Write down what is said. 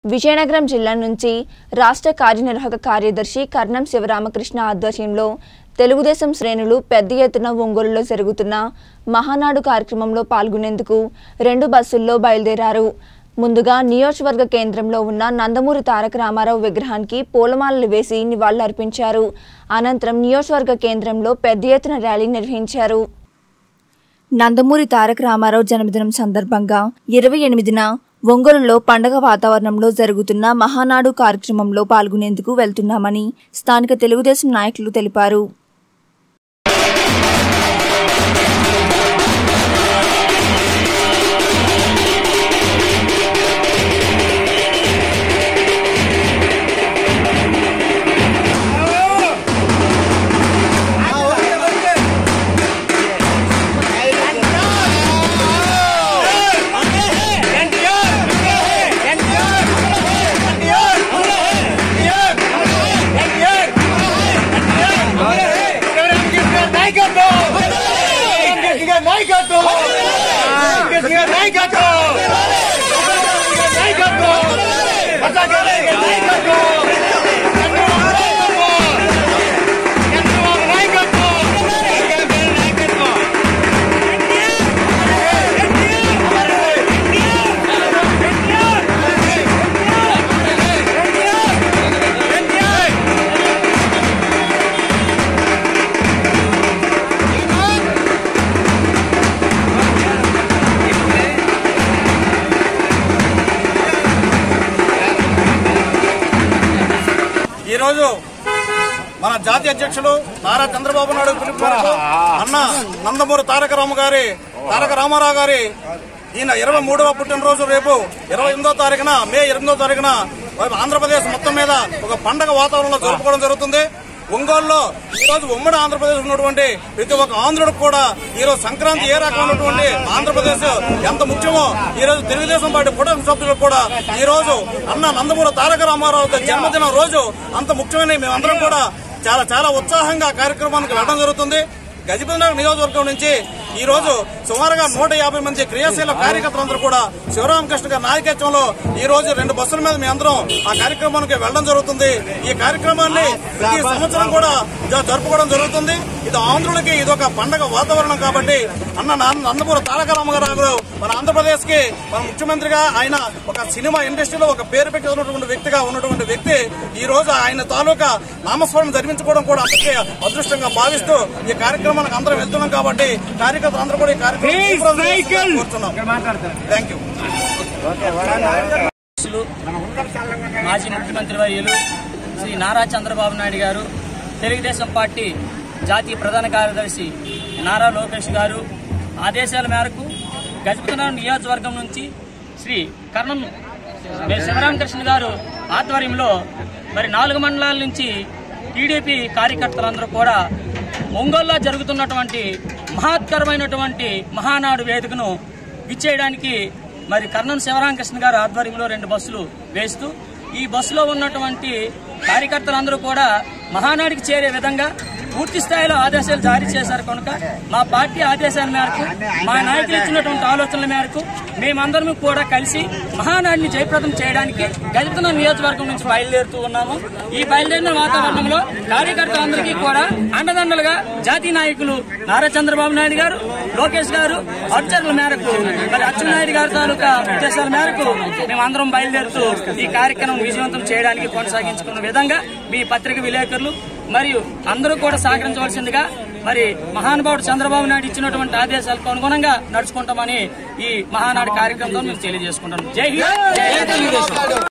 విజయనగరం జిల్లా నుంచి రాష్ట్ర కార్యనిర్వాహక కార్యదర్శి కర్ణం శివరామకృష్ణ ఆధ్వర్యంలో తెలుగుదేశం శ్రేణులు పెద్ద ఎత్తున ఒంగోలులో జరుగుతున్న మహానాడు కార్యక్రమంలో పాల్గొనేందుకు రెండు బస్సుల్లో బయలుదేరారు ముందుగా నియోజకవర్గ కేంద్రంలో ఉన్న నందమూరి తారక రామారావు విగ్రహానికి పూలమాలలు వేసి నివాళులర్పించారు అనంతరం నియోజకవర్గ కేంద్రంలో పెద్ద ఎత్తున ర్యాలీ నిర్వహించారు నందమూరి తారక రామారావు జన్మదినం సందర్భంగా ఇరవై ఎనిమిదిన ఒంగోలులో పండగ వాతావరణంలో జరుగుతున్న మహానాడు కార్యక్రమంలో పాల్గొనేందుకు వెళ్తున్నామని స్థానిక తెలుగుదేశం నాయకులు తెలిపారు ఈ రోజు మన జాతీయ అధ్యక్షులు నారా చంద్రబాబు నాయుడు పిలుపు మేరకు అన్న నందమూరి తారక రామ గారి తారక రామారావు గారి ఈయన ఇరవై మూడవ పుట్టినరోజు రేపు ఇరవై ఎనిమిదో తారీఖున మే ఎనిమిదో తారీఖున ఆంధ్రప్రదేశ్ మొత్తం మీద ఒక పండగ వాతావరణంలో జరుపుకోవడం జరుగుతుంది ఒంగోలులో ఈ రోజు ఉమ్మడి ఆంధ్రప్రదేశ్ ఉన్నటువంటి ప్రతి ఒక్క ఆంధ్రుడికి కూడా ఈ రోజు సంక్రాంతి ఏ రకమైనటువంటి ఆంధ్రప్రదేశ్ ఎంత ముఖ్యమో ఈ రోజు తెలుగుదేశం పార్టీ కుటుంబ సభ్యులకు కూడా ఈ రోజు అన్న నందమూరి తారక రామారావు గారి జన్మదిన రోజు అంత ముఖ్యమైన మేమందరం కూడా చాలా చాలా ఉత్సాహంగా ఆ కార్యక్రమానికి వెళ్ళడం జరుగుతుంది గజపతినగర్ నియోజకవర్గం నుంచి ఈ రోజు సుమారుగా నూట యాభై మంది క్రియాశీల కార్యకర్తలందరూ కూడా శివరామకృష్ణ గారి నాయకత్వంలో ఈ రోజు రెండు బస్సుల మీద మీ అందరం ఆ కార్యక్రమానికి వెళ్ళడం జరుగుతుంది ఈ కార్యక్రమాన్ని ప్రతి సంవత్సరం కూడా జ- జరుపుకోవడం జరుగుతుంది ఇది ఆంధ్రులకి ఇది ఒక పండగ వాతావరణం కాబట్టి అన్న నాన్న నందమూరి తారక రామారావు గారు మన ఆంధ్రప్రదేశ్ కి మన ముఖ్యమంత్రిగా ఆయన ఒక సినిమా ఇండస్ట్రీలో ఒక పేరు పెట్టి ఉన్నటువంటి వ్యక్తిగా ఉన్నటువంటి వ్యక్తి ఈ రోజు ఆయన తాలూకా నామస్మరణ జరిపించుకోవడం కూడా అందరికీ అదృష్టంగా భావిస్తూ ఈ కార్యక్రమానికి అందరం వెళ్తున్నాం కాబట్టి కార్యకర్తలు అందరూ కూడా ఈ కార్యక్రమం కోరుతున్నాం థ్యాంక్ యూ అధ్యక్షులు, మాజీ ముఖ్యమంత్రి వర్యులు శ్రీ నారా చంద్రబాబు నాయుడు గారు తెలుగుదేశం పార్టీ జాతీయ ప్రధాన కార్యదర్శి నారా లోకేష్ గారు ఆదేశాల మేరకు గజపతినగరం నియోజకవర్గం నుంచి శ్రీ కర్ణం శివరామకృష్ణ గారు ఆధ్వర్యంలో మరి నాలుగు మండలాల నుంచి టీడీపీ కార్యకర్తలందరూ కూడా ఒంగోలులో జరుగుతున్నటువంటి మహత్కరమైనటువంటి మహానాడు వేదికను విచ్చేయడానికి మరి కర్ణం శివరామకృష్ణ గారు ఆధ్వర్యంలో రెండు బస్సులు వేస్తూ ఈ బస్సులో ఉన్నటువంటి కార్యకర్తలందరూ కూడా మహానాడికి చేరే విధంగా పూర్తి స్థాయిలో ఆదేశాలు జారీ చేశారు కనుక మా పార్టీ ఆదేశాల మేరకు మా నాయకులు ఇచ్చినటువంటి ఆలోచనల మేరకు మేమందరం కూడా కలిసి మహానాడిని జయప్రదం చేయడానికి గజపతిన నియోజకవర్గం నుంచి బయలుదేరుతూ ఉన్నాము ఈ బయలుదేరిన వాతావరణంలో కార్యకర్తలందరికీ కూడా అండదండలుగా జాతీయ నాయకులు నారా చంద్రబాబు నాయుడు గారు లోకేష్ గారు అర్చర్ల మేరకు మరి అచ్చెన్నాయుడు గారి తాలూకా ఉద్దేశాల మేరకు మేమందరం బయలుదేరుతూ ఈ కార్యక్రమం విజయవంతం చేయడానికి కొనసాగించుకున్న విధంగా మీ పత్రిక విలేకరులు మరియు అందరూ కూడా సహకరించవలసిందిగా మరి మహానుభావుడు చంద్రబాబు నాయుడు ఇచ్చినటువంటి ఆదేశాలకు అనుగుణంగా నడుచుకుంటామని ఈ మహానాడు కార్యక్రమంలో మేము తెలియజేసుకుంటాం జై హింద్ జై తెలుగుదేశం